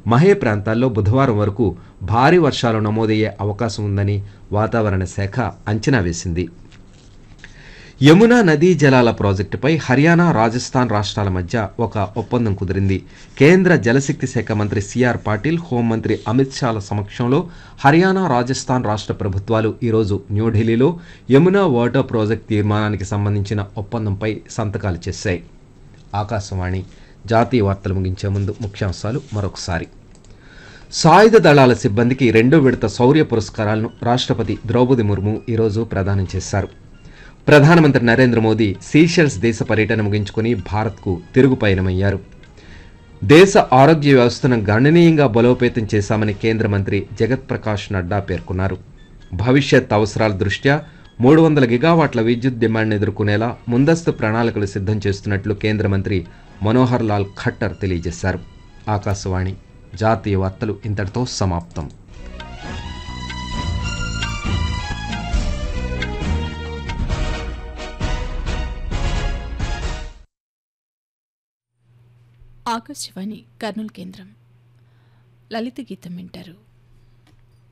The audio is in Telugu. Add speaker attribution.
Speaker 1: మహే ప్రాంతాల్లో బుధవారం వరకు భారీ వర్షాలు నమోదయ్యే అవకాశం ఉందని వాతావరణ శాఖ అంచనా వేసింది యమునా నదీ జలాల ప్రాజెక్టుపై హర్యానా రాజస్థాన్ రాష్ట్రాల మధ్య ఒక ఒప్పందం కుదిరింది కేంద్ర జలశక్తి శాఖ మంత్రి సిఆర్ పాటిల్ హోంమంత్రి అమిత్ షాల సమక్షంలో హర్యానా రాజస్థాన్ రాష్ట్ర ప్రభుత్వాలు ఈరోజు న్యూఢిల్లీలో యమునా వాటర్ ప్రాజెక్ట్ తీర్మానానికి సంబంధించిన ఒప్పందంపై సంతకాలు చేశాయి ఆకాశవాణి జాతీయ వార్తలు ముగించే ముందు ముఖ్యాంశాలు మరొకసారి సాయుధ దళాల సిబ్బందికి రెండో విడత శౌర్య పురస్కారాలను రాష్ట్రపతి ద్రౌపది ముర్ము ఈరోజు ప్రదానం చేశారు ప్రధానమంత్రి నరేంద్ర మోదీ సీషెల్స్ దేశ పర్యటన ముగించుకుని భారత్కు తిరుగు పయనమయ్యారు దేశ ఆరోగ్య వ్యవస్థను గణనీయంగా బలోపేతం చేశామని కేంద్ర మంత్రి జగత్ ప్రకాష్ నడ్డా పేర్కొన్నారు భవిష్యత్ అవసరాల దృష్ట్యా మూడు వందల గిగావాట్ల విద్యుత్ డిమాండ్ను ఎదుర్కొనేలా ముందస్తు ప్రణాళికలు సిద్ధం చేస్తున్నట్లు కేంద్ర మంత్రి మనోహర్ లాల్ ఖట్టర్ తెలియజేశారు ఆకాశవాణి జాతీయ వార్తలు ఇంతటితో సమాప్తం
Speaker 2: ఆకాశవాణి కర్నూలు కేంద్రం లలిత గీతం వింటారు